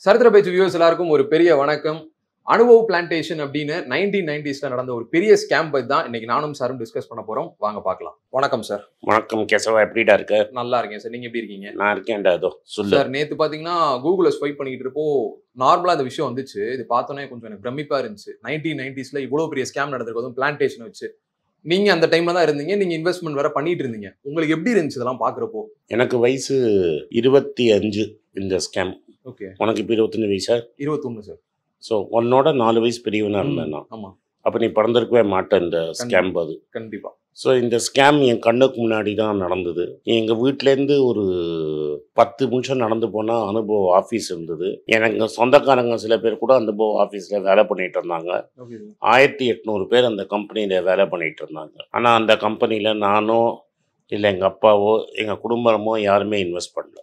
சரித்திர பேச்சு வியூவர்ஸ் எல்லாருக்கும் ஒரு பெரிய வணக்கம் அனுபவ் பிளான்டேஷன் அப்படின்னு நைன்டீன் நைன்டிஸ்ல நடந்த ஒரு பெரிய ஸ்கேம் பத்தி தான் இன்னைக்கு நானும் சாரும் டிஸ்கஸ் பண்ண போறோம் வாங்க பார்க்கலாம் வணக்கம் சார் வணக்கம் கேசவா எப்படிடா இருக்க நல்லா இருக்கேன் சார் நீங்க எப்படி இருக்கீங்க நான் இருக்கேன்டா அதோ சொல்லு சார் நேத்து பாத்தீங்கன்னா கூகுள்ல ஸ்வைப் பண்ணிட்டு இருப்போ நார்மலா இந்த விஷயம் வந்துச்சு இது பார்த்தோன்னே கொஞ்சம் எனக்கு பிரமிப்பா இருந்துச்சு நைன்டீன் நைன்டிஸ்ல இவ்வளவு பெரிய ஸ்கேம் நடந்திருக்கு அதுவும் பிளான்டேஷன் வச்சு நீங்க அந்த டைம்ல தான் இருந்தீங்க நீங்க இன்வெஸ்ட்மெண்ட் வேற பண்ணிட்டு இருந்தீங்க உங்களுக்கு எப்படி இருந்துச்சு இதெல்லாம் பாக்குறப்போ எனக்கு வயசு இருபத்தி அஞ்சு இந்த ஸ்கேம் ஓகே உனக்கு இப்போ இருபத்தஞ்சு வயசா இருபத்தொன்னு சார் ஸோ உன்னோட நாலு வயசு பெரியவனா இருந்தேன் நான் ஆமா அப்போ நீ பிறந்திருக்கவே மாட்டேன் இந்த ஸ்கேம் அது கண்டிப்பா ஸோ இந்த ஸ்கேம் என் கண்ணுக்கு முன்னாடி தான் நடந்தது எங்கள் வீட்டிலேருந்து ஒரு பத்து நிமிஷம் நடந்து போனால் அனுபவ ஆஃபீஸ் இருந்தது எனக்கு சொந்தக்காரங்க சில பேர் கூட அனுபவ ஆஃபீஸில் வேலை பண்ணிட்டு இருந்தாங்க ஓகே ஆயிரத்தி எட்நூறு பேர் அந்த கம்பெனியில் வேலை பண்ணிட்டு இருந்தாங்க ஆனால் அந்த கம்பெனியில் நானோ இல்லை எங்கள் அப்பாவோ எங்கள் குடும்பமோ யாருமே இன்வெஸ்ட் பண்ணல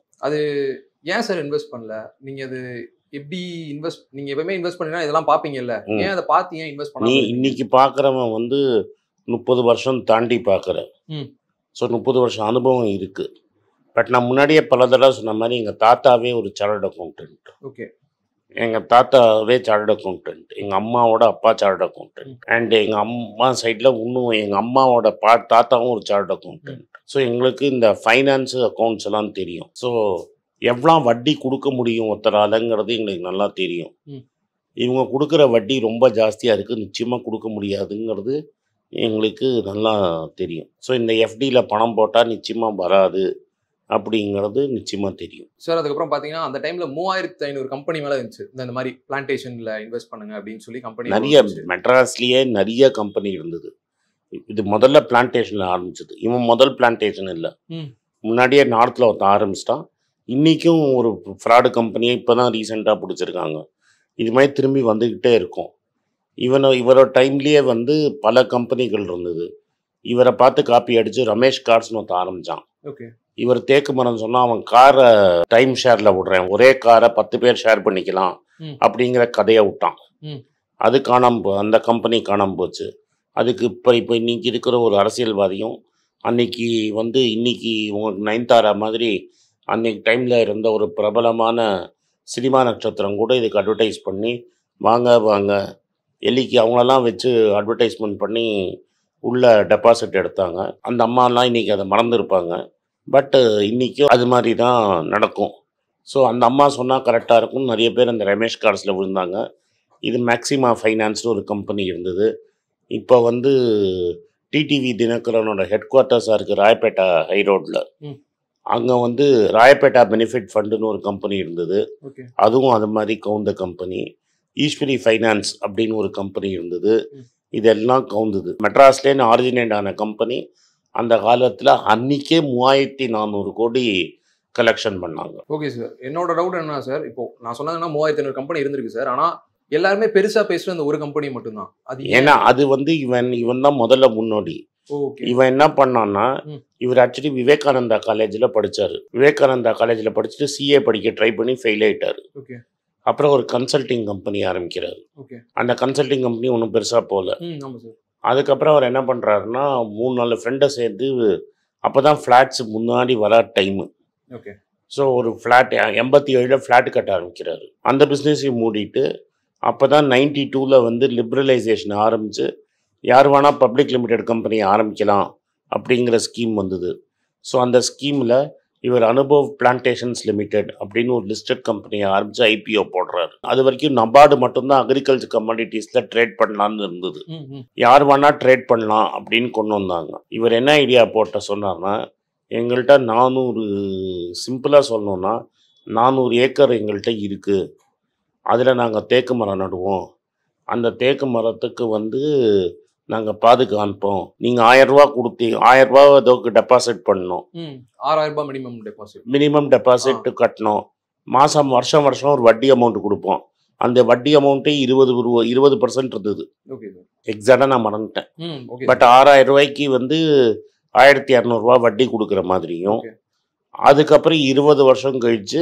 ஏன் சார் இன்வெஸ்ட் பண்ணல நீங்க அது எப்படி இன்வெஸ்ட் நீங்க எப்பவுமே இன்வெஸ்ட் பண்ணீங்கன்னா இதெல்லாம் பாப்பீங்கல்ல ம். ஏன் அதை பார்த்து ஏன் இன்வெஸ்ட் நீ பண்ணாம இன்னைக்கு பார்க்குறவன் வந்து முப்பது வருஷம் தாண்டி பார்க்குற ம். ஸோ முப்பது வருஷம் அனுபவம் இருக்கு பட் நான் முன்னாடியே பல தடவை சொன்ன மாதிரி எங்கள் தாத்தாவே ஒரு சார்ட் அக்கௌண்டன்ட் ஓகே எங்கள் தாத்தாவே சார்ட் அக்கௌண்டன்ட் எங்கள் அம்மாவோட அப்பா சார்ட் அக்கௌண்டன்ட் அண்ட் எங்கள் அம்மா சைடில் இன்னும் எங்கள் அம்மாவோட பா தாத்தாவும் ஒரு சார்ட் அக்கௌண்டன்ட் ஸோ எங்களுக்கு இந்த ஃபைனான்ஸு அக்கௌண்ட்ஸ் எல்லாம் தெரியும் ஸோ எவ்வளோ வட்டி கொடுக்க முடியும் ஒருத்தராலங்கிறது எங்களுக்கு நல்லா தெரியும் ம். இவங்க கொடுக்குற வட்டி ரொம்ப ஜாஸ்தியாக இருக்குது நிச்சயமாக கொடுக்க முடியாதுங்கிறது எங்களுக்கு நல்லா தெரியும் ஸோ இந்த எஃப்டியில் பணம் போட்டால் நிச்சயமாக வராது அப்படிங்கிறது நிச்சயமாக தெரியும் சார் அதுக்கப்புறம் பாத்தீங்கன்னா அந்த டைம்ல மூவாயிரத்தி ஐநூறு கம்பெனி மேல இருந்துச்சு இந்த இந்த மாதிரி பிளான்டேஷன்ல இன்வெஸ்ட் பண்ணுங்க அப்படின்னு சொல்லி கம்பெனி நிறைய மெட்ராஸ்லயே நிறைய கம்பெனி இருந்தது இது முதல்ல பிளான்டேஷன்ல ஆரம்பிச்சது இவன் முதல் பிளான்டேஷன் இல்லை ம். முன்னாடியே நார்த்தில் ஒருத்தன் ஆரம்பிச்சிட்டான் இன்றைக்கும் ஒரு ஃப்ராடு கம்பெனியை இப்போ தான் ரீசெண்டாக பிடிச்சிருக்காங்க இது மாதிரி திரும்பி வந்துக்கிட்டே இருக்கும் இவனை இவரோட டைம்லேயே வந்து பல கம்பெனிகள் இருந்தது இவரை பார்த்து காப்பி அடித்து ரமேஷ் கார்ஸ்னு ஒருத்தன் ஆரம்பித்தான் ஓகே இவர் தேக்கு மரம் சொன்னால் அவன் காரை டைம் ஷேரில் விடுறேன் ஒரே காரை பத்து பேர் ஷேர் பண்ணிக்கலாம் ம். அப்படிங்கிற கதையை விட்டான் ம். அது காணாம போ அந்த கம்பெனி காணாம போச்சு அதுக்கு இப்போ இப்போ இன்னைக்கு இருக்கிற ஒரு அரசியல்வாதியும் அன்னைக்கு வந்து இன்னைக்கு உங்களுக்கு நயன்தாரா மாதிரி அன்னைக்கு டைமில் இருந்த ஒரு பிரபலமான சினிமா நட்சத்திரம் கூட இதுக்கு அட்வர்டைஸ் பண்ணி வாங்க வாங்க எலிக்கு அவங்களெல்லாம் வச்சு அட்வர்டைஸ்மெண்ட் பண்ணி உள்ள டெபாசிட் எடுத்தாங்க அந்த அம்மாலாம் இன்னைக்கு அதை மறந்துருப்பாங்க பட்டு இன்றைக்கும் அது மாதிரி தான் நடக்கும் ஸோ அந்த அம்மா சொன்னால் கரெக்டாக இருக்கும் நிறைய பேர் அந்த ரமேஷ் கார்ஸில் விழுந்தாங்க இது மேக்ஸிமா ஃபைனான்ஸ்னு ஒரு கம்பெனி இருந்தது இப்போ வந்து டிடிவி தினகரனோட ஹெட் குவார்ட்டர்ஸாக இருக்குது ராயப்பேட்டா ஹை ரோட்டில் ம். அங்கே வந்து ராயப்பேட்டா பெனிஃபிட் ஃபண்டுன்னு ஒரு கம்பெனி இருந்தது ஓகே அதுவும் அது மாதிரி கவுந்த கம்பெனி ஈஸ்வரி ஃபைனான்ஸ் அப்படின்னு ஒரு கம்பெனி இருந்தது ம். இதெல்லாம் கவுந்தது மெட்ராஸ்லேன்னு ஆரிஜினேட் ஆன கம்பெனி அந்த காலத்தில் அன்னைக்கே மூவாயிரத்தி நானூறு கோடி கலெக்ஷன் பண்ணாங்க ஓகே சார் என்னோட டவுட் என்ன சார் இப்போ நான் சொன்னதுன்னா மூவாயிரத்தி ஐநூறு கம்பெனி இருந்திருக்கு சார் ஆனா எல்லாருமே பெருசா பேசுற அந்த ஒரு கம்பெனி மட்டும்தான் அது ஏன்? ஏன்னா அது வந்து இவன் இவன் தான் முதல்ல முன்னோடி ஓகே இவன் என்ன பண்ணான்னா ம். இவர் ஆக்சுவலி விவேகானந்தா காலேஜில் படிச்சாரு விவேகானந்தா காலேஜில் படிச்சுட்டு சிஏ படிக்க ட்ரை பண்ணி ஃபெயில் ஆயிட்டாரு ஓகே அப்புறம் ஒரு கன்சல்டிங் கம்பெனி ஆரம்பிக்கிறாரு ஓகே அந்த கன்சல்டிங் கம்பெனி ஒன்றும் பெருசாக போகல ம் ஆமா சார் அதுக்கப்புறம் அவர் என்ன பண்ணுறாருன்னா மூணு நாலு ஃப்ரெண்டை சேர்ந்து அப்போ தான் ஃப்ளாட்ஸ் முன்னாடி வர டைமு ஓகே ஸோ ஒரு ஃப்ளாட் எண்பத்தி ஏழில் ஃப்ளாட் கட்ட ஆரம்பிக்கிறாரு அந்த பிஸ்னஸையும் மூடிட்டு அப்போ தான் நைன்டி டூவில் வந்து லிபரலைசேஷன் ஆரம்பித்து யார் வேணால் பப்ளிக் லிமிடெட் கம்பெனி ஆரம்பிக்கலாம் அப்படிங்கிற ஸ்கீம் வந்தது ஸோ அந்த ஸ்கீமில் இவர் அனுபவ் பிளான்டேஷன்ஸ் லிமிடெட் அப்படின்னு ஒரு லிஸ்டட் கம்பெனியை ஆரம்பித்து ஐபிஓ போடுறாரு அது வரைக்கும் நபார்டு மட்டும்தான் அக்ரிகல்ச்சர் கமாடிட்டிஸில் ட்ரேட் பண்ணலான்னு இருந்தது ம் ம் யார் வேணா ட்ரேட் பண்ணலாம் அப்படின்னு கொண்டு வந்தாங்க இவர் என்ன ஐடியா போட்ட சொன்னார்னா எங்கள்கிட்ட நானூறு சிம்பிளாக சொல்லணும்னா நானூறு ஏக்கர் எங்கள்கிட்ட இருக்குது அதில் நாங்கள் தேக்கு மரம் நடுவோம் அந்த தேக்கு மரத்துக்கு வந்து நாங்கள் பாதுகாப்போம் நீங்கள் ஆயரூவா கொடுத்தி ஆயரூவா அதோக்கு டெபாசிட் பண்ணணும் ம் ஆறாயிரம் ரூபாய் மினிமம் டெபாசிட் மினிமம் டெபாசிட் கட்டணும் மாதம் வருஷம் வருஷம் ஒரு வட்டி அமௌண்ட் கொடுப்போம் அந்த வட்டி அமௌண்ட்டே இருபது ரூபா இருபது பர்சன்ட் இருந்தது ஓகே சார் எக்ஸாக்டாக நான் மறந்துட்டேன் ம் ஓகே பட் ஆறாயிரம் ரூபாய்க்கு வந்து ஆயிரத்தி இரநூறுவா வட்டி கொடுக்குற மாதிரியும் ஓகே அதுக்கப்புறம் இருபது வருஷம் கழிச்சு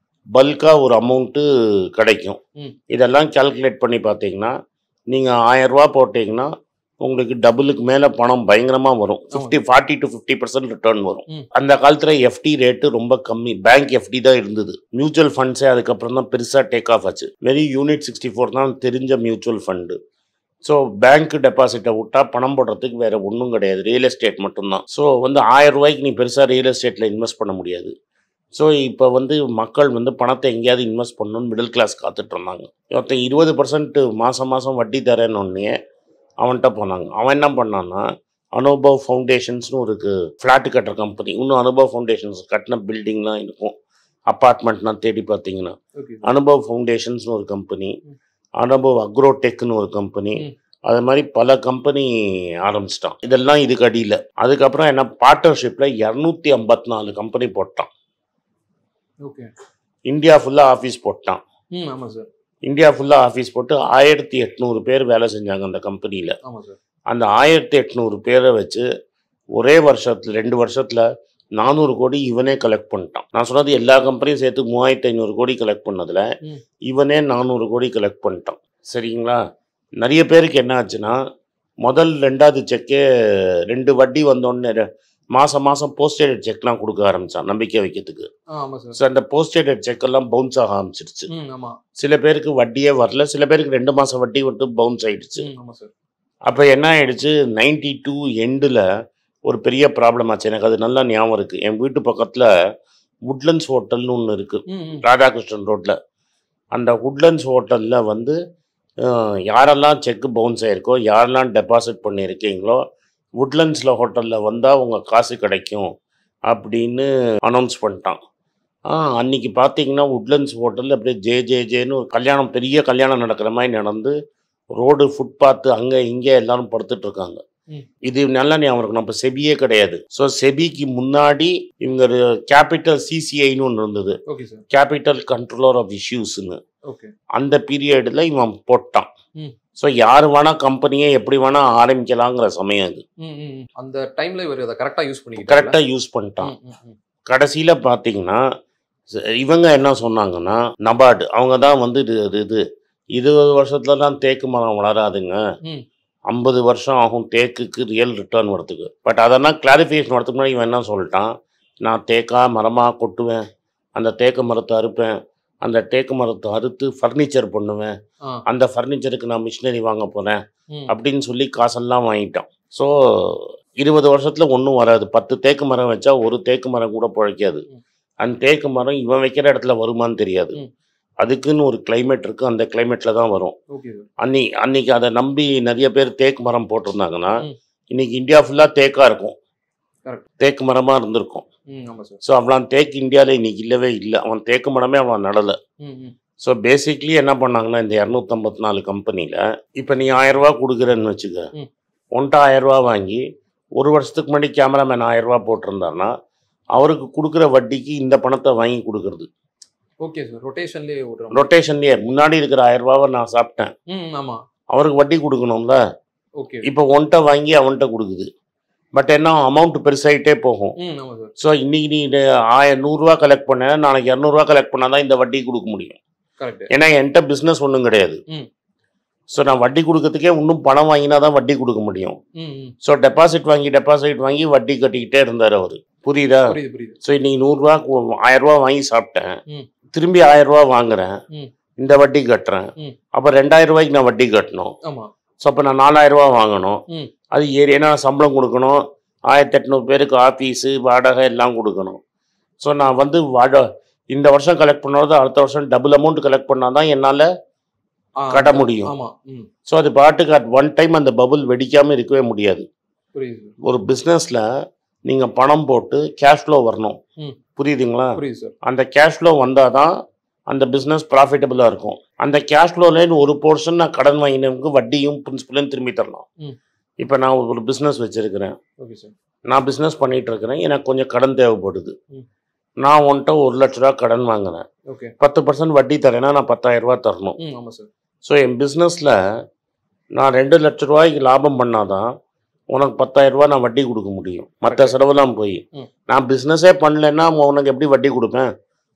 பல்காக ஒரு அமௌண்ட்டு கிடைக்கும் ம். இதெல்லாம் கால்குலேட் பண்ணி பார்த்தீங்கன்னா நீங்கள் ஆயரூவா போட்டிங்கன்னா உங்களுக்கு டபுளுக்கு மேலே பணம் பயங்கரமாக வரும் fifty forty to fifty percent return வரும் ம். அந்த காலத்தில் எஃப்டி ரேட்டு ரொம்ப கம்மி பேங்க் எஃப்டி தான் இருந்தது மியூச்சுவல் ஃபண்ட்ஸே அதுக்கப்புறம் தான் பெருசாக டேக் ஆஃப் ஆச்சு வெரி யூனிட் சிக்ஸ்டி ஃபோர் தான் தெரிஞ்ச மியூச்சுவல் ஃபண்டு ஸோ பேங்க் டெபாசிட்டை விட்டா பணம் போடுறதுக்கு வேற ஒன்றும் கிடையாது ரியல் எஸ்டேட் மட்டும்தான் ஸோ வந்து ஆயிரம் ரூபாய்க்கு நீ பெருசாக ரியல் எஸ்டேட்டில் இன்வெஸ்ட் பண்ண முடியாது ஸோ இப்போ வந்து மக்கள் வந்து பணத்தை எங்கேயாவது இன்வெஸ்ட் பண்ணணும்னு மிடில் கிளாஸ் காத்துட்டு இருந்தாங்க ஒருத்தன் இருபது பர்சன்ட் மாதம் மாதம் வட்டி தரேன்னு உடனே அவன்கிட்ட போனாங்க அவன் என்ன பண்ணான்னா அனுபவ் ஃபவுண்டேஷன்ஸ்னு ஒரு ஃப்ளாட்டு கட்டுற கம்பெனி இன்னும் அனுபவ் ஃபவுண்டேஷன்ஸ் கட்டின பில்டிங்லாம் இருக்கும் அப்பார்ட்மெண்ட்லாம் தேடி பார்த்தீங்கன்னா ஓகே அனுபவ் ஃபவுண்டேஷன்ஸ்னு ஒரு கம்பெனி ம். அனுபவ் அக்ரோடெக்னு ஒரு கம்பெனி ம். அது மாதிரி பல கம்பெனி ஆரம்பிச்சிட்டான் இதெல்லாம் இதுக்கு அடியில் அதுக்கப்புறம் என்ன பார்ட்னர்ஷிப்பில் இரநூத்தி ஐம்பத்தி நாலு கம்பெனி போட்டான் ஓகே இந்தியா ஃபுல்லாக ஆஃபீஸ் போட்டான் ம் ஆமா சார் இந்தியா ஃபுல்லாக ஆஃபீஸ் போட்டு ஆயிரத்தி எட்நூறு பேர் வேலை செஞ்சாங்க அந்த கம்பெனியில் ஆமா சார் அந்த ஆயிரத்தி எட்நூறு பேரை வச்சு ஒரே வருஷத்துல ரெண்டு வருஷத்தில் நானூறு கோடி இவனே கலெக்ட் பண்ணிட்டான் நான் சொன்னது எல்லா கம்பெனியும் சேர்த்து மூவாயிரத்தி ஐநூறு கோடி கலெக்ட் பண்ணதில் ம். இவனே நானூறு கோடி கலெக்ட் பண்ணிட்டான் சரிங்களா நிறைய பேருக்கு என்ன ஆச்சுன்னா முதல் ரெண்டாவது செக்கே ரெண்டு வட்டி வந்தோடனே மாதம் மாதம் போஸ்டேட் செக்லாம் கொடுக்க ஆரம்பிச்சான் நம்பிக்கை வைக்கிறதுக்கு ஆ ஆமா சார் ஸோ அந்த போஸ்டேட் செக்கெல்லாம் பவுன்ஸ் ஆக ஆரம்பிச்சிருச்சு ம் ஆமா சில பேருக்கு வட்டியே வரல சில பேருக்கு ரெண்டு மாதம் வட்டி விட்டு பவுன்ஸ் ஆயிடுச்சு ம் ஆமா சார் அப்போ என்ன ஆயிடுச்சு நைன்டி டூ எண்டில் ஒரு பெரிய ப்ராப்ளம் ஆச்சு எனக்கு அது நல்லா ஞாபகம் இருக்குது என் வீட்டு பக்கத்தில் உட்லண்ட்ஸ் ஹோட்டல்னு ஒன்று இருக்குது ம் ம் ராதாகிருஷ்ணன் ரோட்டில் அந்த உட்லண்ட்ஸ் ஹோட்டலில் வந்து அஹ், யாரெல்லாம் செக்கு பவுன்ஸ் ஆயிருக்கோ யாரெல்லாம் டெபாசிட் பண்ணியிருக்கீங்களோ உட்லண்ட்ஸில் ஹோட்டலில் வந்தால் உங்கள் காசு கிடைக்கும் அப்படின்னு அனௌன்ஸ் பண்ணிட்டான் ஆ அன்னைக்கு பார்த்தீங்கன்னா உட்லண்ட்ஸ் ஹோட்டலில் அப்படியே ஜே ஜே ஜேன்னு ஒரு கல்யாணம் பெரிய கல்யாணம் நடக்கிற மாதிரி நடந்து ரோடு ஃபுட்பாத்து அங்கே இங்கே எல்லாரும் படுத்துட்டு இருக்காங்க ம். இது நல்லா ஞாபகம் இருக்கும் நம்ம செபியே கிடையாது ஸோ செபிக்கு முன்னாடி இவங்க கேபிட்டல் சிசிஐன்னு ஒன்று இருந்தது okay sir capital controller of இஷ்யூஸ்னு ஓகே அந்த பீரியடில் இவன் போட்டான் ம். ஸோ யார் வேணா கம்பெனியை எப்படி வேணா ஆரம்பிக்கலாங்கிற சமயம் அது ம் ம் ம். அந்த டைம்ல இவர் அதை கரெக்டா யூஸ் பண்ணிக்கிட்டாரு கரெக்டாக யூஸ் பண்ணிட்டான் ம் ம் ம். கடைசியில் பார்த்தீங்கன்னா ச- இவங்க என்ன சொன்னாங்கன்னா நபார்டு அவங்க தான் வந்து இது இது- இது இருபது வருஷத்துல தான் தேக்கு மரம் வளராதுங்க ம். ஐம்பது வருஷம் ஆகும் தேக்குக்கு ரியல் ரிட்டர்ன் வரதுக்கு பட் அதெல்லாம் கிளாரிஃபிகேஷன் வரதுக்கு முன்னாடி இவன் என்ன சொல்லிட்டான் நான் தேக்கா மரமாக கொட்டுவேன் அந்த தேக்கு மரத்தை அறுப்பேன் அந்த தேக்கு மரத்தை அறுத்து ஃபர்னிச்சர் பண்ணுவேன் ஆ அந்த ஃபர்னிச்சருக்கு நான் மிஷினரி வாங்க போகிறேன் ம் அப்படின்னு சொல்லி காசெல்லாம் வாங்கிட்டான் ஸோ இருபது வருஷத்தில் ஒன்றும் வராது பத்து தேக்கு மரம் வச்சா ஒரு தேக்கு மரம் கூட பிழைக்காது ம். அந்த தேக்கு மரம் இவன் வைக்கிற இடத்துல வருமான்னு தெரியாது ம். அதுக்குன்னு ஒரு climate இருக்கு அந்த கிளைமேட்டில் தான் வரும் ஓகே சார் அன்னி அன்னைக்கு அதை நம்பி நிறைய பேர் தேக்கு மரம் போட்டிருந்தாங்கன்னா ம். இன்னைக்கு இந்தியா ஃபுல்லாக தேக்கா இருக்கும் Correct. தேக்கு மரமாக இருந்திருக்கும் ம் ஆமா சார் ஸோ அவன் தேக்கு இந்தியாவில் இன்னைக்கு இல்லவே இல்லை அவன் தேக்கு மரமே அவன் நடலை ம் ம் ஸோ பேசிக்லி என்ன பண்ணாங்கன்னா இந்த இரநூத்தம்பத்தி நாலு கம்பெனியில் இப்போ நீ ஆயிரரூவா கொடுக்குறேன்னு வச்சுக்க ம். உன்ட்ட ஆயிரரூவா வாங்கி ஒரு வருஷத்துக்கு முன்னாடி கேமராமேன் ஆயிரரூவா போட்டிருந்தாருன்னா அவருக்கு கொடுக்குற வட்டிக்கு இந்த பணத்தை வாங்கி கொடுக்கறது ஓகே சார் ரொட்டேஷன்லயே ஓடுறோம் ரொட்டேஷன்லேயே முன்னாடி இருக்கிற ஆயிரரூவாவை நான் சாப்பிட்டேன் ம் ஆமா அவருக்கு வட்டி கொடுக்கணும்ல ஓகே இப்போ ஒன்ட்ட வாங்கி அவன்கிட்ட கொடுக்குது பட் என்ன அமௌண்ட் பெருசாயிட்டே போகும் ம் ஆமா சார் ஸோ இன்னைக்கு நீ ஆயிரம் நூறுரூவா கலெக்ட் பண்ண நாளைக்கு இரநூறுவா கலெக்ட் பண்ணால் தான் இந்த வட்டி கொடுக்க முடியும் கரெக்ட் ஏன்னா என்கிட்ட பிஸ்னஸ் ஒன்றும் கிடையாது ம். ஸோ நான் வட்டி கொடுக்கறதுக்கே இன்னும் பணம் வாங்கினா தான் வட்டி கொடுக்க முடியும் ம் ம் ஸோ டெபாசிட் வாங்கி டெபாசிட் வாங்கி வட்டி கட்டிக்கிட்டே இருந்தார் அவர் புரியுதா புரியுது புரியுது ஸோ இன்னைக்கு நூறுரூவா ஆயிரம் ரூபா வாங்கி சாப்பிட்டேன் ம். திரும்பி ஆயிரம் ரூபா வாங்குறேன் ம். இந்த வட்டி கட்டுறேன் ம். அப்போ ரெண்டாயிரம் ரூபாய்க்கு நான் வட்டி கட்டணும் ஆமா ஸோ அப்போ நான் நாலாயிரம் ரூபா வாங்கணும் ம். அது ஏறி ஏன்னா சம்பளம் கொடுக்கணும் ஆயிரத்தி எட்நூறு பேருக்கு ஆஃபீஸு வாடகை எல்லாம் கொடுக்கணும் ஸோ நான் வந்து வாட இந்த வருஷம் கலெக்ட் பண்ணது அடுத்த வருஷம் டபுள் அமௌண்ட் கலெக்ட் பண்ணால் தான் என்னால் ஆ, கட்ட முடியும். ஆமா ம் ஸோ அது பாட்டுக்கு அட் ஒன் டைம் அந்த பபுள் வெடிக்காமல் இருக்கவே முடியாது புரியுது சார் ஒரு பிஸ்னஸில் நீங்கள் பணம் போட்டு கேஷ் ஃப்ளோ வரணும் ம். புரியுதுங்களா புரியுது சார் அந்த கேஷ் ஃப்ளோ வந்தால் தான் அந்த பிஸ்னஸ் ப்ராஃபிட்டபுளாக இருக்கும் அந்த கேஷ் ஃப்ளோலேருந்து ஒரு போர்ஷன் நான் கடன் வாங்கினவங்க வட்டியும் பிரின்சிபலையும் திரும்பி தரலாம் ம். இப்போ நான் ஒரு பிஸ்னஸ் வச்சுருக்கிறேன் ஓகே சார் நான் பிஸ்னஸ் பண்ணிட்டு இருக்கிறேன் எனக்கு கொஞ்சம் கடன் தேவைப்படுது ம். நான் உன்கிட்ட ஒரு லட்ச ரூபா கடன் வாங்குறேன் ஓகே பத்து பர்சன்ட் வட்டி தரேன்னா நான் பத்தாயிரம் ரூபா தரணும் ம் ஆமா சார் ஸோ என் பிஸ்னஸில் நான் ரெண்டு லட்ச ரூபாய்க்கு லாபம் பண்ணாதான் உனக்கு பத்தாயிரம் ரூபாய் நான் வட்டி கொடுக்க முடியும் மற்ற Correct. செலவெல்லாம் போய் ம். நான் பிஸ்னஸே பண்ணலைன்னா உனக்கு எப்படி வட்டி கொடுப்பேன்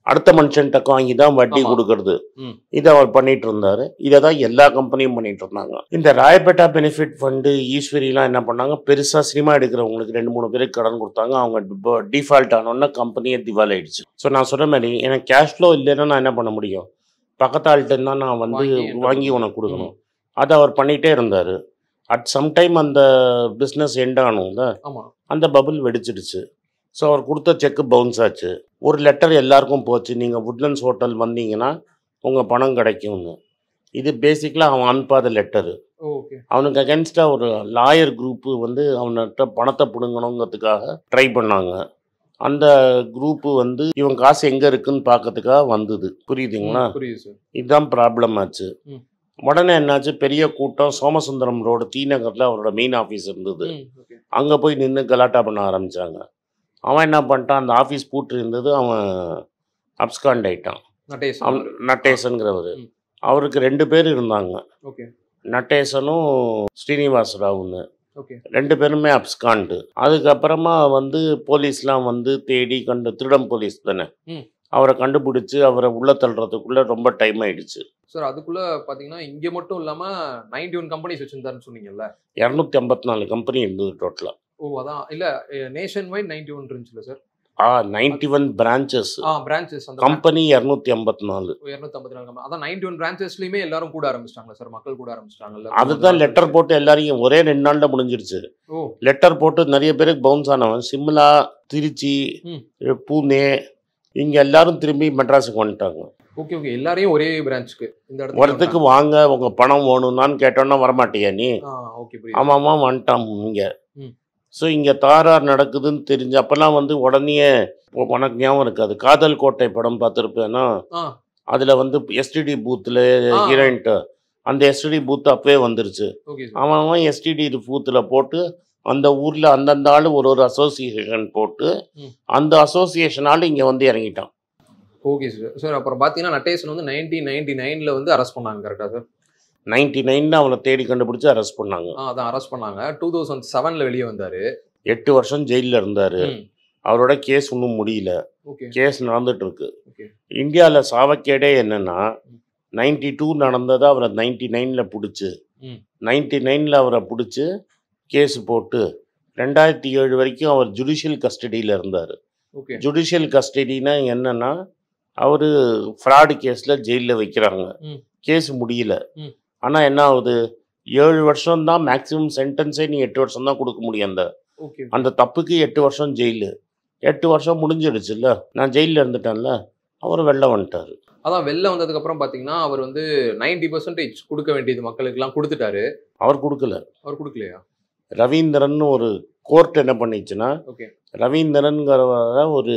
அடுத்த மனுஷன்ட்ட வாங்கி தான் வட்டி ஆமா. கொடுக்கறது ம். இதை அவர் பண்ணிட்டு இருந்தாரு இதை தான் எல்லா கம்பெனியும் பண்ணிட்டு இருந்தாங்க இந்த ராயப்பேட்டா பெனிஃபிட் ஃபண்டு ஈஸ்வரிலாம் என்ன பண்ணாங்க பெருசா சினிமா எடுக்கிறவங்களுக்கு ரெண்டு மூணு பேருக்கு கடன் கொடுத்தாங்க அவங்க டிஃபால்ட் ஆனோன்னா கம்பெனியே திவால் ஆயிடுச்சு ஸோ நான் சொன்ன மாதிரி எனக்கு கேஷ் ஃப்ளோ இல்லைன்னா நான் என்ன பண்ண முடியும் பக்கத்தாள்கிட்ட தான் நான் வந்து வாங்கி என்ன வாங்கி பண்ண உனக்கு கொடுக்கணும் அதை அவர் பண்ணிட்டே இருந்தார் அட் சம் டைம் அந்த பிஸ்னஸ் எண்ட் ஆனும்ல ஆமா அந்த பபுள் வெடிச்சிடுச்சு ஸோ அவர் கொடுத்த செக்கு பவுன்ஸ் ஆச்சு ஒரு லெட்டர் எல்லாருக்கும் போச்சு நீங்கள் உட்லண்ட்ஸ் ஹோட்டல் வந்தீங்கன்னா உங்கள் பணம் கிடைக்கும்னு இது பேசிக்கலாக அவன் அனுப்பாத லெட்டரு ஓகே அவனுக்கு அகேன்ஸ்டாக ஒரு லாயர் குரூப்பு வந்து அவன்கிட்ட பணத்தை பிடுங்கணுங்கிறதுக்காக ட்ரை பண்ணாங்க அந்த குரூப்பு வந்து இவன் காசு எங்கே இருக்குன்னு பார்க்கறதுக்காக வந்தது புரியுதுங்களா புரியுது சார் இதுதான் ப்ராப்ளம் ஆச்சு ம். உடனே என்னாச்சு பெரிய கூட்டம் சோமசுந்தரம் ரோடு டி நகரில் அவரோட மெயின் ஆஃபீஸ் இருந்தது ஓகே அங்கே போய் நின்று கலாட்டா பண்ண ஆரம்பித்தாங்க அவன் என்ன பண்ணிட்டான் அந்த ஆஃபீஸ் பூட்டு இருந்தது அவன் அப்ஸ்காண்ட் ஆயிட்டான் நட்டேஷ் அவன் நட்டேசனுங்கிறவர் ம். அவருக்கு ரெண்டு பேர் இருந்தாங்க ஓகே நட்டேசனும் ஸ்ரீனிவாச ராவுன்னு ஓகே ரெண்டு பேருமே அப்ஸ்காண்டு அதுக்கப்புறமா வந்து போலீஸ்லாம் வந்து தேடி கண்டு திருடம் போலீஸ் தானே ம். அவரை கண்டுபிடிச்சு அவரை உள்ள தள்ளுறதுக்குள்ள ரொம்ப டைம் ஆயிடுச்சு சார் அதுக்குள்ள பாத்தீங்கன்னா இங்க மட்டும் இல்லாம 91 ஒன் கம்பெனிஸ் வச்சிருந்தாருன்னு சொன்னீங்கல்ல இரநூத்தி ஐம்பத்தி நாலு கம்பெனி இருந்தது டோட்டலாக ஓ அதான் இல்ல நேஷன் வைட் நைன்டி ஒன் இருந்துச்சுல சார் ஆ நைன்டி ஒன் பிரான்ச்சஸ் ஆ பிரான்ச்சஸ் அந்த கம்பெனி இரநூத்தி ஐம்பத்தி நாலு இருநூத்தி ஐம்பத்தி நாலு company. அதான் நைன்டி ஒன் பிரான்ச்சஸ்லயுமே எல்லாரும் கூட ஆரம்பிச்சிட்டாங்க சார் மக்கள் கூட ஆரம்பிச்சிட்டாங்கல்ல அதுதான் லெட்டர் போட்டு எல்லாரையும் ஒரே ரெண்டு நாள்ல முடிஞ்சிருச்சு ஓ லெட்டர் போட்டு நிறைய பேருக்கு பவுன்ஸ் ஆனவன் சிம்லா திருச்சி ம். பூனே இங்க எல்லாரும் திரும்பி மெட்ராஸுக்கு வந்துட்டாங்க ஓகே ஓகே எல்லாரையும் ஒரே பிரான்ச்சுக்கு இந்த வரத்துக்கு வாங்க உங்க பணம் வேணும்னான்னு கேட்டோன்னா வரமாட்டியா நீ ஆ ஓகே புரியுது ஆமாமா வந்துட்டான் இங்க ம். ஸோ இங்க தாரார் நடக்குதுன்னு தெரிஞ்சு அப்பெல்லாம் வந்து உடனே உ- உனக்கு ஞாபகம் இருக்காது காதல் கோட்டை படம் பார்த்துருப்பேன்னா ஆ அதுல வந்து எஸ்டிடி பூத்துல ஆ. ஹீரோயின்ட்டு அந்த எஸ்டிடி பூத் அப்பவே வந்துருச்சு ஓகே சார் அவன் அவன் எஸ்டிடி பூத்தில் போட்டு அந்த ஊரில் அந்தந்த ஆள் ஒரு ஒரு அசோசியேஷன் போட்டு ம். அந்த அசோசியேஷன் ஆள் இங்கே வந்து இறங்கிட்டான் ஓகே சார் சார் அப்புறம் பாத்தீங்கன்னா நட்டேசன் வந்து நைன்டீன் நைன்டி நைன்ல வந்து அரெஸ்ட் பண்ணாங்க கரெக்டா சார் நைன்டி நைனில் அவனை தேடி கண்டுபிடிச்சு அரெஸ்ட் பண்ணாங்க ஆ அதான் அரெஸ்ட் பண்ணாங்க டூ தௌசண்ட் செவன்ல வெளியே வந்தாரு எட்டு வருஷம் ஜெயிலில் இருந்தார் ம். அவரோட கேஸ் இன்னும் முடியல ஓகே கேஸ் நடந்துட்டு இருக்கு ஓகே இந்தியாவில் சாவக்கேடே என்னன்னா ம். நைன்டி டூ நடந்ததை அவரை நைன்டி நைனில் பிடிச்சி ம். நைன்டி நைனில் அவரை பிடிச்சி கேஸ் போட்டு ரெண்டாயிரத்தி ஏழு வரைக்கும் அவர் ஜுடிஷியல் கஸ்டடியில் இருந்தார் ஓகே ஜுடிஷியல் கஸ்டடினா என்னன்னா அவர் ஃப்ராடு கேஸில் ஜெயிலில் வைக்கிறாங்க ம். கேஸ் முடியல ம். ஆனால் என்ன ஆகுது ஏழு வருஷம் தான் மேக்ஸிமம் சென்டென்ஸே நீ எட்டு வருஷம் தான் கொடுக்க முடியும் அந்த ஓகே அந்த தப்புக்கு எட்டு வருஷம் ஜெயிலு எட்டு வருஷம் முடிஞ்சிடுச்சுல்ல நான் ஜெயிலில் இருந்துட்டேன்ல அவர் வெளில வந்துட்டார் அதான் வெளில வந்ததுக்கு அப்புறம் பாத்தீங்கன்னா அவர் வந்து 90% பர்சன்டேஜ் கொடுக்க வேண்டியது மக்களுக்கு எல்லாம் கொடுத்துட்டாரு அவர் கொடுக்கல அவர் கொடுக்கலையா ரவீந்திரன் ஒரு கோர்ட் என்ன பண்ணிச்சுன்னா ஓகே ரவீந்திரன்கிறவரை ஒரு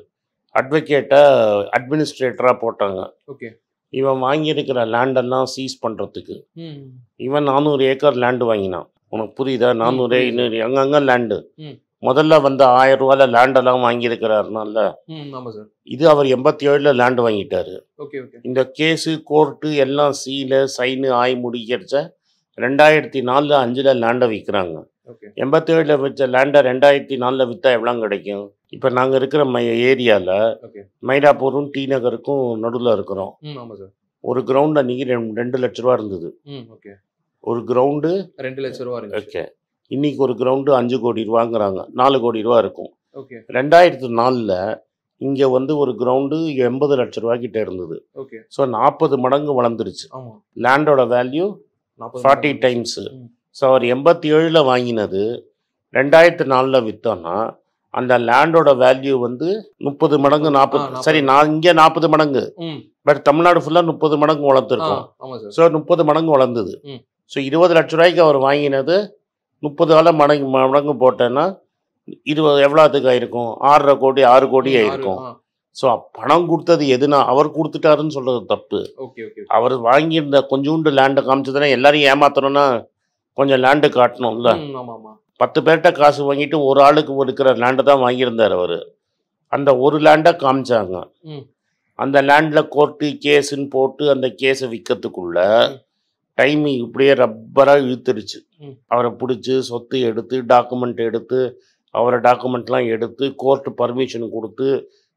அட்வொகேட்டை அட்மினிஸ்ட்ரேட்டராக போட்டாங்க ஓகே இவன் வாங்கியிருக்கிற லேண்டெல்லாம் சீஸ் பண்ணுறதுக்கு ம் இவன் நானூறு ஏக்கர் லேண்டு வாங்கினான் உனக்கு புரியுதா நானூறு புரியுது. இன்னொரு அங்கங்கே லேண்டு ம். முதல்ல வந்து ஆயிரம் ரூபாயில லேண்டெல்லாம் வாங்கியிருக்கிறாருனால ம் ஆமா சார் இது அவர் எண்பத்தி ஏழில் லேண்டு வாங்கிட்டாரு ஓகே ஓகே இந்த கேஸு கோர்ட்டு எல்லாம் சீலு சைனு ஆய் முடிக்கிறச்ச ரெண்டாயிரத்தி நாலில் அஞ்சில் லேண்டை விற்கிறாங்க ஓகே எண்பத்தேழில் வச்ச லேண்டை ரெண்டாயிரத்தி நாலில் விற்றா எவ்வளோ கிடைக்கும் இப்போ நாங்கள் இருக்கிற மை ஏரியாவில் ஓகே மயிலாப்பூரும் டி நகருக்கும் நடுவில் இருக்கிறோம் ம் ஆமா சார் ஒரு கிரவுண்ட் அன்றைக்கி ரெண்டு ரெண்டு லட்ச ரூபா இருந்தது ம் ஓகே ஒரு கிரவுண்டு ரெண்டு லட்சம் ரூபா இருந்துச்சு ஓகே இன்னைக்கு ஒரு கிரவுண்டு அஞ்சு கோடி ரூபாங்கிறாங்க நாலு கோடி ரூபா இருக்கும் ஓகே ரெண்டாயிரத்து நாலில் இங்கே வந்து ஒரு கிரவுண்டு எண்பது லட்ச ரூபா கிட்ட இருந்தது ஓகே ஸோ நாற்பது மடங்கு வளர்ந்துருச்சு ஆமா லேண்டோட வேல்யூ நாற்பது ஃபார்ட்டி டைம்ஸு ம். ஸோ அவர் எண்பத்தி ஏழில் வாங்கினது ரெண்டாயிரத்து நாலில் விற்றோன்னா அந்த லேண்டோட வேல்யூ வந்து முப்பது மடங்கு ஆ, நாற்பது நாற்பது. சரி நான் இங்கே நாற்பது மடங்கு ம் பட் தமிழ்நாடு ஃபுல்லாக முப்பது மடங்கு ஆ வளர்த்துருக்கோம் ஆமா சார் ஸோ முப்பது மடங்கு வளர்ந்தது ம். ஸோ இருபது லட்ச ரூபாய்க்கு அவர் வாங்கினது முப்பது கால மடங்கு மடங்கு போட்டேன்னா இருபது எவ்வளோத்துக்கு ஆயிருக்கும் ஆறரை கோடி ஆறு கோடி ம், ஆறு, ஆயிருக்கும் ஆ, ஸோ பணம் கொடுத்தது எதுனா அவர் கொடுத்துட்டாருன்னு சொல்றது தப்பு ஓகே ஓகே அவர் வாங்கியிருந்த கொஞ்சோண்டு லேண்டை காமிச்சதுன்னா எல்லாரையும் ஏமாத்தணும்னா கொஞ்சம் லேண்டு காட்டணும்ல ம் ஆமா ஆமா பத்து பேர்கிட்ட காசு வாங்கிட்டு ஒரு ஆளுக்கு இருக்கிற லேண்டை தான் வாங்கியிருந்தார் அவர் அந்த ஒரு லேண்டை காமிச்சாங்க ம். அந்த லேண்டில் கோர்ட்டு கேஸுன்னு போட்டு அந்த கேஸை விற்கிறதுக்குள்ள ம். டைம் இப்படியே ரப்பராக இழுத்துருச்சு ம். அவரை பிடிச்சி சொத்து எடுத்து டாக்குமெண்ட் எடுத்து அவரை டாக்குமெண்ட்லாம் எடுத்து கோர்ட்டு பர்மிஷன் கொடுத்து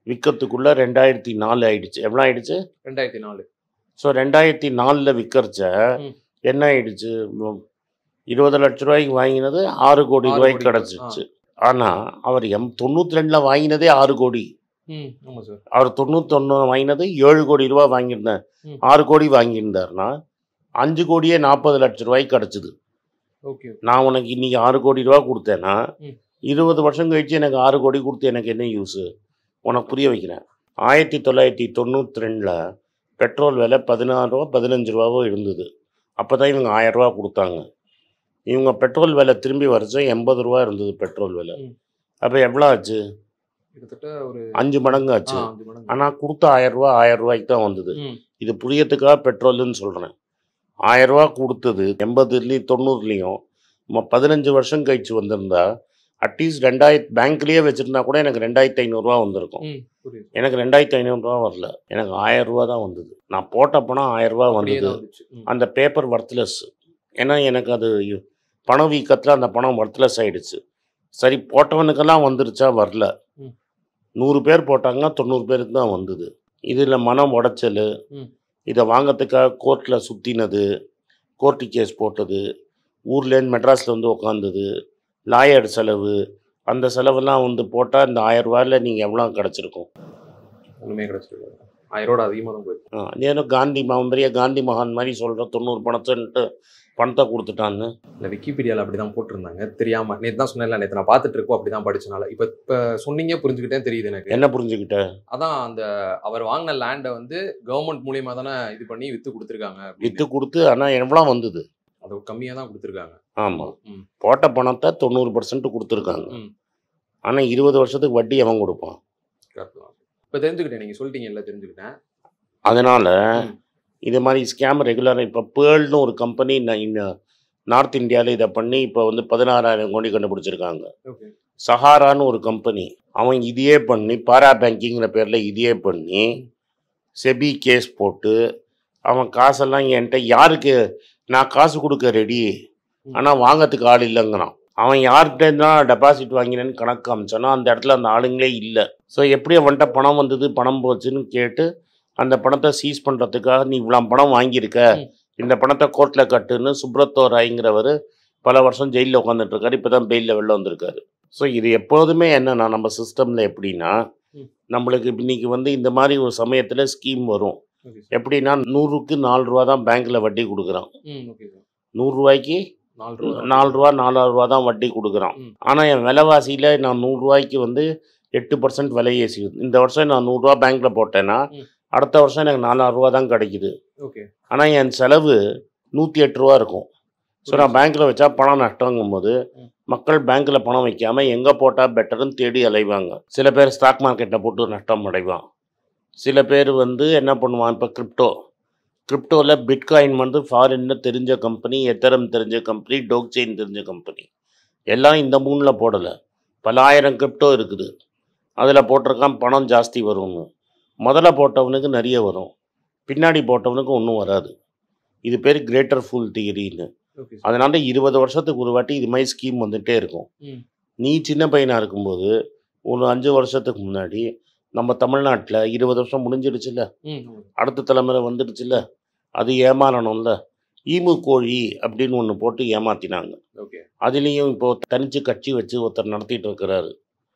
விற்கிறதுக்குள்ளே ரெண்டாயிரத்தி நாலு ஆயிடுச்சு எவ்வளோ ஆயிடுச்சு ரெண்டாயிரத்தி நாலு ஸோ ரெண்டாயிரத்தி நாலில் விற்கிறச்ச ம். என்ன ஆயிடுச்சு ம், இருபது லட்ச ரூபாய்க்கு வாங்கினது ஆறு கோடி ஆறு ரூபாய்க்கு கோடி கிடச்சிச்சு ஆனால் அவர் எம் தொண்ணூற்றி ரெண்டில் வாங்கினதே ஆறு கோடி ம் ஆமா சார் அவர் தொண்ணூத்தொன்று வாங்கினது ஏழு கோடி ரூபா வாங்கியிருந்தேன் ம். ஆறு கோடி வாங்கியிருந்தாருன்னா அஞ்சு கோடியே நாற்பது லட்ச ரூபாய்க்கு கிடச்சிது ஓகே நான் உனக்கு இன்னைக்கு ஆறு கோடி ரூபா கொடுத்தேன்னா ம். இருபது வருஷம் கழிச்சு எனக்கு ஆறு கோடி கொடுத்து எனக்கு என்ன யூஸு உனக்கு புரிய வைக்கிறேன் ஆயிரத்தி தொள்ளாயிரத்தி தொண்ணூற்றி ரெண்டில் பெட்ரோல் விலை பதினாறு ரூபா பதினஞ்சு ரூபாவோ இருந்தது அப்போ தான் இவங்க ஆயிரம் ரூபா கொடுத்தாங்க இவங்க பெட்ரோல் விலை திரும்பி வரைச்சா எண்பது ரூபா இருந்தது பெட்ரோல் விலை ம். அப்போ எவ்வளோ ஆச்சு கிட்டத்தட்ட ஒரு அஞ்சு மடங்கு ஆ, ஆச்சு அஞ்சு மடங்கு ஆனால் கொடுத்த ஆயிரம் ரூபா ஆயிரம் ரூபாய்க்கு தான் வந்தது ம் இது புரியத்துக்காக பெட்ரோல்னு சொல்கிறேன் ஆயிரம் ரூபா கொடுத்தது எண்பதுலேயும் தொண்ணூறுலேயும் பதினஞ்சு வருஷம் கழிச்சு வந்திருந்தா அட்லீஸ்ட் ரெண்டாயிரத்து பேங்க்லேயே வச்சுருந்தா கூட எனக்கு ரெண்டாயிரத்தி ஐநூறுரூவா வந்திருக்கும் ம் புரியுது எனக்கு ரெண்டாயிரத்தி ஐநூறுரூவா வரல எனக்கு ஆயிரம் ரூபா தான் வந்தது நான் போட்ட பணம் ஆயிரம் ரூபா அப்படியே வந்தது தான் வந்துச்சு ம். அந்த பேப்பர் ஒர்த்லெஸ் ஏன்னா எனக்கு அது பண வீக்கத்தில் அந்த பணம் ஒர்த்லெஸ் ஆயிடுச்சு சரி போட்டவனுக்கெல்லாம் வந்துருச்சா வரல ம். நூறு பேர் போட்டாங்கன்னா தொண்ணூறு பேருக்கு தான் வந்தது இதில் மனம் உடைச்சல் ம். இதை வாங்கறதுக்காக கோர்ட்டில் சுற்றினது கோர்ட்டு கேஸ் போட்டது ஊர்லேருந்து மெட்ராஸில் வந்து உக்காந்தது லாயர் செலவு அந்த செலவெல்லாம் வந்து போட்டால் இந்த ஆயிரம் ரூபாயில் நீங்கள் எவ்வளோ கிடச்சிருக்கும் ஒண்ணுமே கிடைச்சிருக்காது ஆயிரோட அதிகமாக தான் போயிருக்கு அதே காந்தி மகன் பெரிய காந்தி மகான் மாதிரி சொல்கிற தொண்ணூறு பணத்தைன்ட்டு பணத்தை கொடுத்துட்டான்னு இல்லை விக்கிபீடியாவில் அப்படி தான் போட்டிருந்தாங்க தெரியாம நேற்று தான் சொன்னேன்ல நேற்று நான் பார்த்துட்டு இருக்கோம் அப்படி தான் படிச்சனால இப்போ இப்போ சொன்னீங்க புரிஞ்சுக்கிட்டேன் தெரியுது எனக்கு என்ன புரிஞ்சுக்கிட்ட அதான் அந்த அவர் வாங்கின லேண்டை வந்து கவர்மெண்ட் மூலியமா தானே இது பண்ணி வித்து கொடுத்துருக்காங்க விற்று அப்படின்னு கொடுத்து ஆனால் எவ்வளோ வந்தது அது கம்மியாக தான் கொடுத்துருக்காங்க ஆமாம் ம் போட்ட பணத்தை தொண்ணூறு பர்சன்ட் கொடுத்துருக்காங்க ம் ஆனால் இருபது வருஷத்துக்கு வட்டி எவன் கொடுப்பான் கரெக்ட் தான் இப்போ தெரிஞ்சுக்கிட்டேன் நீங்கள் சொல்லிட்டீங்கல்ல தெரிஞ்சுக்கிட்டேன் அதனால் ம். இது மாதிரி ஸ்கேம் ரெகுலராக இப்போ பேர்ல்னு ஒரு கம்பெனி நார்த் இந்தியாவில் இதை பண்ணி இப்போ வந்து பதினாறாயிரம் கோடி கண்டுபிடிச்சிருக்காங்க ஓகே சஹாரான்னு ஒரு கம்பெனி அவன் இதையே பண்ணி பாரா பேங்கிங்கிற பேரில் இதையே பண்ணி செபி கேஸ் போட்டு அவன் காசெல்லாம் என்கிட்ட யாருக்கு நான் காசு கொடுக்க ரெடி ஆனால் வாங்கறதுக்கு ஆள் இல்லைங்கிறான் அவன் யார்கிட்ட தான் டெபாசிட் வாங்கினேன்னு கணக்கு காமிச்சானோ அந்த இடத்துல அந்த ஆளுங்களே இல்லை ஸோ எப்படி அவன்கிட்ட பணம் வந்தது பணம் போச்சுன்னு கேட்டு அந்த பணத்தை சீஸ் பண்ணுறதுக்காக நீ இவ்வளோ பணம் வாங்கியிருக்க ம். இந்த பணத்தை கோர்ட்டில் கட்டுன்னு சுப்ரத்தோ ராய்ங்கிறவர் பல வருஷம் ஜெயிலில் உட்காந்துட்டு இருக்காரு இப்போ தான் பெயிலில் வெளில வந்திருக்காரு ஸோ இது எப்போதுமே என்னன்னா நம்ம சிஸ்டமில் எப்படின்னா ம். நம்மளுக்கு இன்னைக்கு வந்து இந்த மாதிரி ஒரு சமயத்தில் ஸ்கீம் வரும் ஓகே சார் எப்படின்னா நூறுக்கு நாலு ரூபா தான் பேங்க்கில் வட்டி கொடுக்குறான் ம் ஓகே சார் நூறுரூவாய்க்கு நாலு ரூபா நாலு ரூபா நாலாயிரம் ரூபா தான் வட்டி கொடுக்குறான் ம். ஆனால் என் விலைவாசியில் நான் நூறுரூவாய்க்கு வந்து எட்டு பர்சன்ட் விலை ஏசி இந்த வருஷம் நான் நூறுரூவா பேங்க்கில் போட்டேன்னா ம். அடுத்த வருஷம் எனக்கு நாலாயிரம் ரூபா தான் கிடைக்குது ஓகே ஆனால் என் செலவு நூற்றி எட்டு ரூபா இருக்கும் ஸோ நான் பேங்க்கில் வச்சா பணம் நஷ்டங்கும் போது ம். மக்கள் பேங்க்கில் பணம் வைக்காமல் எங்கே போட்டால் பெட்டர்னு தேடி அலைவாங்க சில பேர் ஸ்டாக் மார்க்கெட்டில் போட்டு நஷ்டம் அடைவான் சில பேர் வந்து என்ன பண்ணுவான் இப்போ கிரிப்டோ கிரிப்டோவில் பிட்காயின் வந்து ஃபாரின்னு தெரிஞ்ச கம்பெனி எத்தரம் தெரிஞ்ச கம்பெனி டோக் செயின் தெரிஞ்ச கம்பெனி எல்லாம் இந்த மூணில் போடலை பல ஆயிரம் கிரிப்டோ இருக்குது அதில் போட்டிருக்கான் பணம் ஜாஸ்தி வரும்னு முதல்ல போட்டவனுக்கு நிறைய வரும் பின்னாடி போட்டவனுக்கு ஒன்றும் வராது இது பேர் கிரேட்டர் ஃபுல் தியரின்னு ஓகே சார் அதனால இருபது வருஷத்துக்கு ஒரு வாட்டி இது மாதிரி ஸ்கீம் வந்துகிட்டே இருக்கும் ம் நீ சின்ன பையனாக இருக்கும்போது ஒரு அஞ்சு வருஷத்துக்கு முன்னாடி நம்ம தமிழ்நாட்டில் இருபது வருஷம் முடிஞ்சிடுச்சுல்ல ம் ஆமா. அடுத்த தலைமுறை வந்துடுச்சுல்ல அது ஏமாறணும்ல ஈமு கோழி அப்படின்னு ஒன்று போட்டு ஏமாத்தினாங்க ஓகே அதுலேயும் இப்போ தனிச்சு கட்சி வச்சு ஒருத்தர் நடத்திட்டு இருக்கிறாரு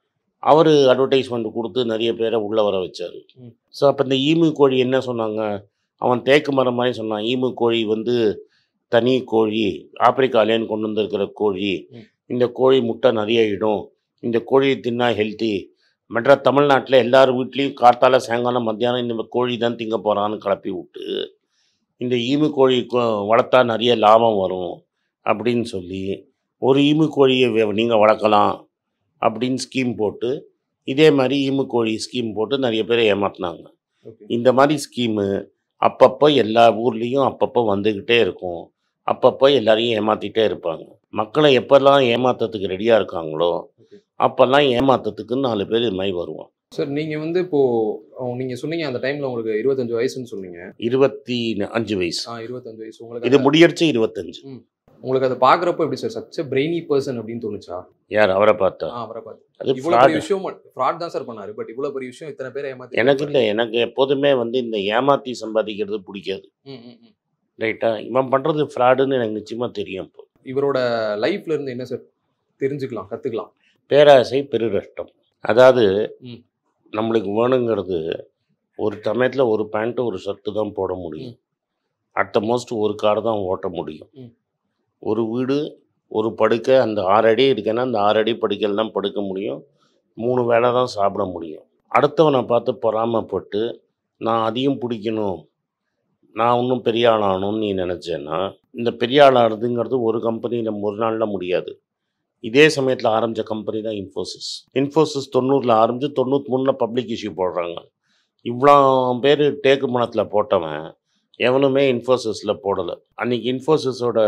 அவர் அட்வர்டைஸ்மெண்ட் கொடுத்து நிறைய பேரை உள்ளே வர வச்சார் ம். ஸோ அப்போ இந்த ஈமு கோழி என்ன சொன்னாங்க அவன் தேக்கு மரம் மாதிரி சொன்னான் ஈமு கோழி வந்து தனி கோழி ஆப்பிரிக்காலேன்னு கொண்டு வந்திருக்கிற கோழி ம். இந்த கோழி முட்டை நிறைய இடும் இந்த கோழியை தின்னா ஹெல்த்தி மற்ற தமிழ்நாட்டில் எல்லார் வீட்லேயும் கார்த்தால சாயங்காலம் மத்தியானம் இந்த கோழி தான் திங்க போகிறான்னு கிளப்பி விட்டு இந்த ஈமு கோழி கொ- வளர்த்தா நிறைய லாபம் வரும் அப்படின்னு சொல்லி ஒரு ஈமு கோழியை நீங்கள் வளர்க்கலாம் அப்படின்னு ஸ்கீம் போட்டு இதே மாதிரி ஈமு கோழி ஸ்கீம் போட்டு நிறைய பேரை ஏமாற்றினாங்க ஓகே இந்த மாதிரி ஸ்கீமு அப்பப்போ எல்லா ஊர்லேயும் அப்பப்போ வந்துக்கிட்டே இருக்கும் அப்பப்போ எல்லாரையும் ஏமாற்றிட்டே இருப்பாங்க மக்களை எப்பெல்லாம் ஏமாத்துறதுக்கு ரெடியாக இருக்காங்களோ ஓகே அப்போல்லாம் ஏமாத்துறதுக்கு நாலு பேர் இது மாதிரி வருவான் சார் நீங்க வந்து இப்போ அஹ், நீங்க சொன்னீங்க அந்த டைம்ல உங்களுக்கு இருபத்தஞ்சு வயசுன்னு சொன்னீங்க இருபத்தி அஞ்சு வயசு ஆ இருபத்தஞ்சு வயசு உங்களுக்கு இது அந்த- முடியறச்சு இருபத்தஞ்சு உங்களுக்கு அதை பாக்குறப்போ எப்படி சார் சச்ச பிரெய்னி பர்சன் அப்படின்னு தோணுச்சா யார் அவரை பார்த்தா ஆ, அவரை பார்த்து அது இவ்வளவு fraud. பெரிய விஷயம் ஃப்ராட் தான் சார் பண்ணாரு பட் இவ்வளவு பெரிய விஷயம் இத்தனை பேரை ஏமாத்தி எனக்கு இல்லை எனக்கு எப்போதுமே வந்து இந்த ஏமாத்தி சம்பாதிக்கிறது பிடிக்காது ம், ம், ம். ரைட்டா இவன் பண்ணுறது ஃப்ராடுன்னு எனக்கு நிச்சயமாக தெரியும் இப்போ இவரோட லைஃப்ல இருந்து என்ன சார் தெரிஞ்சுக்கலாம் கத்துக்கலாம் பேராசை பெருநஷ்டம் அதாவது ம். நம்மளுக்கு வேணுங்கிறது ஒரு சமயத்தில் ஒரு பேண்ட்டு ஒரு ஷர்ட்டு தான் போட முடியும் அட் மோஸ்ட் ஒரு கார் தான் ஓட்ட முடியும் ம். ஒரு வீடு ஒரு படுக்கை அந்த ஆறு அடி இருக்குன்னா அந்த ஆறு அடி படுக்கையில் தான் படுக்க முடியும் மூணு வேளை தான் சாப்பிட முடியும் அடுத்தவனை பார்த்து பொறாமைப்பட்டு நான் அதையும் பிடிக்கணும் நான் இன்னும் பெரிய ஆளாகணும்னு நீ நினச்சேன்னா இந்த பெரிய ஆளாகிறதுங்கிறது ஒரு கம்பெனியில் ஒரு நாளில் முடியாது இதே சமயத்தில் ஆரம்பித்த கம்பெனி தான் இன்ஃபோசிஸ் இன்ஃபோசிஸ் தொண்ணூறில் ஆரம்பித்து தொண்ணூற்றி மூணில் பப்ளிக் இஷ்யூ போடுறாங்க இவ்வளோ பேர் டேக்கு மனத்தில் போட்டவன் எவனுமே இன்ஃபோசிஸில் போடலை அன்றைக்கி இன்ஃபோசிஸோட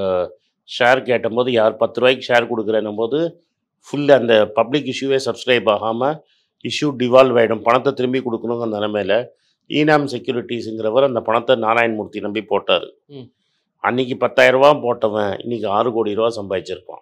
ஷேர் கேட்டபோது யார் பத்து ரூபாய்க்கு ஷேர் கொடுக்குறேன்னும் போது ஃபுல் அந்த பப்ளிக் இஷ்யூவே சப்ஸ்கிரைப் ஆகாமல் இஷ்யூ டிவால்வ் ஆகிடும் பணத்தை திரும்பி கொடுக்கணுங்கிற நிலமையில ஈனாம் செக்யூரிட்டிஸுங்கிறவர் அந்த பணத்தை நாராயணமூர்த்தி நம்பி போட்டார் ம். அன்னைக்கு பத்தாயிரம் ரூபா போட்டவன் இன்னைக்கு ஆறு கோடி ரூபா சம்பாதிச்சிருப்பான்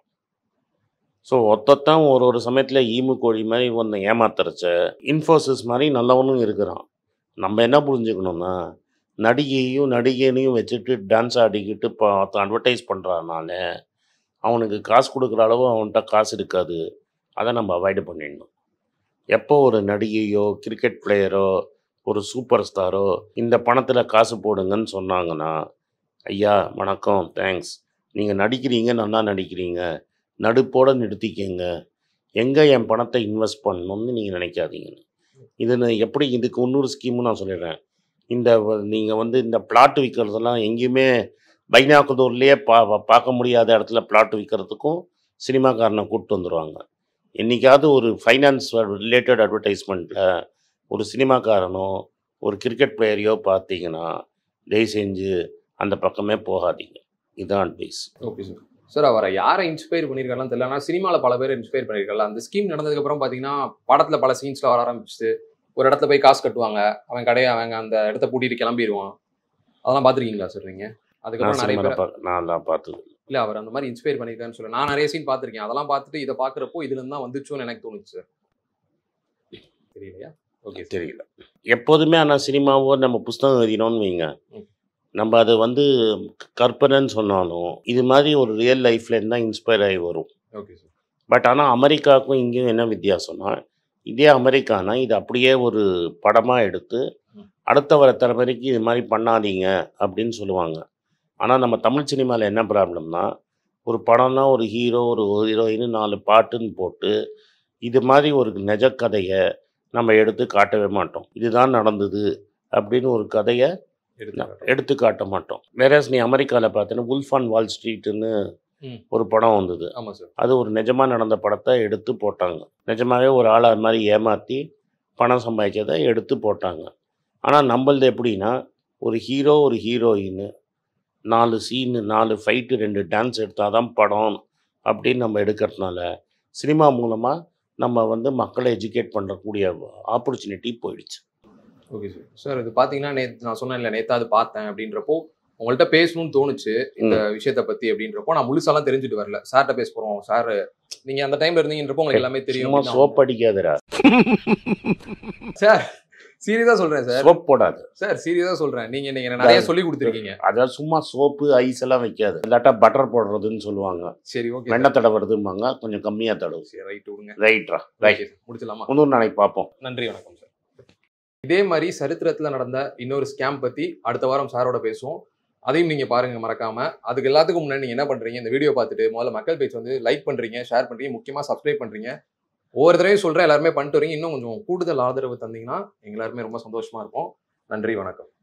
ஸோ ஒத்தத்தான் ஒரு ஒரு சமயத்தில் ஈமு கோழி மாதிரி ஒன்று ஏமாத்துறச்ச இன்ஃபோசிஸ் மாதிரி நல்லவனும் இருக்கிறான் நம்ம என்ன புரிஞ்சுக்கணும்னா நடிகையும் நடிகைனையும் வச்சுட்டு டான்ஸ் ஆடிக்கிட்டு இப்போ அட்வர்டைஸ் பண்ணுறானால அவனுக்கு காசு கொடுக்குற அளவு அவன்கிட்ட காசு இருக்காது அதை நம்ம அவாய்டு பண்ணிடணும் எப்போ ஒரு நடிகையோ கிரிக்கெட் பிளேயரோ ஒரு சூப்பர் ஸ்டாரோ இந்த பணத்தில் காசு போடுங்கன்னு சொன்னாங்கன்னா ஐயா வணக்கம் தேங்க்ஸ் நீங்கள் நடிக்கிறீங்க நல்லா நடிக்கிறீங்க நடுப்போட நிறுத்திக்கங்க எங்கே என் பணத்தை இன்வெஸ்ட் பண்ணணும்னு நீங்கள் நினைக்காதீங்க இது நான் எப்படி இதுக்கு இன்னொரு ஸ்கீமும் நான் சொல்லிடுறேன் இந்த நீங்கள் வந்து இந்த பிளாட் விற்கிறதெல்லாம் எங்கேயுமே பைனாக்குதூர்லேயே பா பார்க்க முடியாத இடத்துல பிளாட் விற்கிறதுக்கும் சினிமாக்காரனை கூப்பிட்டு வந்துடுவாங்க என்றைக்காவது ஒரு ஃபைனான்ஸ் ரிலேட்டட் அட்வர்டைஸ்மெண்ட்டில் ஒரு சினிமாக்காரனோ ஒரு கிரிக்கெட் பிளேயரையோ பார்த்தீங்கன்னா தயவு செஞ்சு அந்த பக்கமே போகாதீங்க இதுதான் அட்வைஸ் ஓகே சார் சார் அவரை யாரை இன்ஸ்பயர் பண்ணியிருக்காருன்னு தெரியல ஆனால் சினிமாவில் பல பேர் இன்ஸ்பயர் பண்ணியிருக்காங்க அந்த ஸ்கீம் நடந்ததுக்கு அப்புறம் பார்த்தீங்கன்னா படத்தில் பல சீன்ஸ்ல வர ஆரம்பிச்சு ஒரு இடத்துல போய் காசு கட்டுவாங்க அவன் கடையை அவங்க அந்த இடத்த பூட்டிட்டு கிளம்பிடுவான் அதெல்லாம் பார்த்துருக்கீங்களா சார் நீங்க நான் அதுக்கப்புறம் நிறைய சினிமாவில் பேர் பார்க்க நான் தான் பார்த்தது இல்ல அவர் அந்த மாதிரி இன்ஸ்பயர் பண்ணியிருக்காருன்னு சொல்ல நான் நிறைய சீன் பார்த்திருக்கேன் அதெல்லாம் பார்த்துட்டு இதை பார்க்குறப்போ இதுல இருந்து தான் வந்துச்சோன்னு எனக்கு தோணுச்சு சார் தெரியலையா ஓகே சரி தெரியல எப்போதுமே ஆனால் சினிமாவோ நம்ம புஸ்தகம் எழுதினோம்னு வைங்க ம். நம்ம அது வந்து கற்பனைன்னு சொன்னாலும் இது மாதிரி ஒரு ரியல் லைஃப்லேருந்து தான் இன்ஸ்பயர் ஆகி வரும் ஓகே சார் பட் ஆனால் அமெரிக்காவுக்கும் இங்கேயும் என்ன வித்தியாசம்னா இதே அமெரிக்கானா இது அப்படியே ஒரு படமாக எடுத்து ம். அடுத்த வர தலைமுறைக்கு இது மாதிரி பண்ணாதீங்க அப்படின்னு சொல்லுவாங்க ஆனால் நம்ம தமிழ் சினிமாவில் என்ன ப்ராப்ளம்னா ஒரு படம்னா ஒரு ஹீரோ ஒரு ஹீரோயின் நாலு பாட்டுன்னு போட்டு இது மாதிரி ஒரு நிஜ கதையை நம்ம எடுத்து காட்டவே மாட்டோம் இதுதான் நடந்தது அப்படின்னு ஒரு கதையை எடுத்து எடுத்து காட்ட மாட்டோம் வேற நீ அமெரிக்காவில் பார்த்தீங்கன்னா உல்ஃப் ஆன் வால் ஸ்ட்ரீட்னு ம். ஒரு படம் வந்தது ஆமா சார் அது ஒரு நிஜமாக நடந்த படத்தை எடுத்து போட்டாங்க நிஜமாவே ஒரு ஆளை அது மாதிரி ஏமாற்றி பணம் சம்பாதிச்சதை எடுத்து போட்டாங்க ஆனால் நம்மளது எப்படின்னா ஒரு ஹீரோ ஒரு ஹீரோயின் நாலு சீனு நாலு ஃபைட்டு ரெண்டு டான்ஸ் எடுத்தால் தான் படம் அப்படின்னு நம்ம எடுக்கிறதுனால சினிமா மூலமாக நம்ம வந்து மக்களை எஜுகேட் பண்ணக்கூடிய ஆப்பர்ச்சுனிட்டி போயிடுச்சு ஓகே சார் சார் இது பாத்தீங்கன்னா நேத்து நான் சொன்னேன் இல்ல நேத்து அது பார்த்தேன் அப்படின்றப்போ உங்கள்ட்ட பேசணும்னு தோணுச்சு இந்த விஷயத்த பத்தி அப்படின்றப்போ நான் முழுசாலாம் தெரிஞ்சுட்டு வரல சார்கிட்ட பேச போறோம் சார் நீங்க அந்த டைம்ல இருந்தீங்கன்றப்போ உங்களுக்கு எல்லாமே தெரியும் சும்மா அப்படின்னு சோப் அடிக்காதடா நான் சார் சீரியஸா சொல்றேன் சார் சோப் போடாது சார் சீரியஸா சொல்றேன் நீங்க நீங்க எனக்கு நிறைய சொல்லி கொடுத்துருக்கீங்க அதாவது சும்மா சோப்பு ஐஸ் எல்லாம் வைக்காது இல்லாட்டா பட்டர் போடுறதுன்னு சொல்லுவாங்க சரி ஓகே வெண்ணெய் தடவுறதும்பாங்க கொஞ்சம் கம்மியாக தடவு சரி ரைட் விடுங்க ரைட்ரா ரைட் Okay, sir. முடிச்சலாமா இன்னொரு நாளைக்கு பார்ப்போம் நன்றி வணக்கம் சார் இதே மாதிரி சரித்திரத்துல நடந்த இன்னொரு ஸ்கேம் பத்தி அடுத்த வாரம் சாரோட பேசுவோம் அதையும் நீங்க பாருங்க மறக்காம அதுக்கு எல்லாத்துக்கும் முன்னாடி நீங்க என்ன பண்றீங்க இந்த வீடியோ பார்த்துட்டு முதல்ல மக்கள் பேஜ் வந்து லைக் பண்றீங்க ஷேர் பண்றீங்க முக்கியமா சப்ஸ்கிரைப் பண்றீங்க ஒவ்வொரு தடவையும் சொல்றேன் எல்லாருமே பண்ணிட்டு வரீங்க இன்னும் கொஞ்சம் கூடுதல் ஆதரவு தந்தீங்கன்னா எங்க எல்லாருமே ரொம்ப சந்தோஷமா இருப்போம் நன்றி வணக்கம்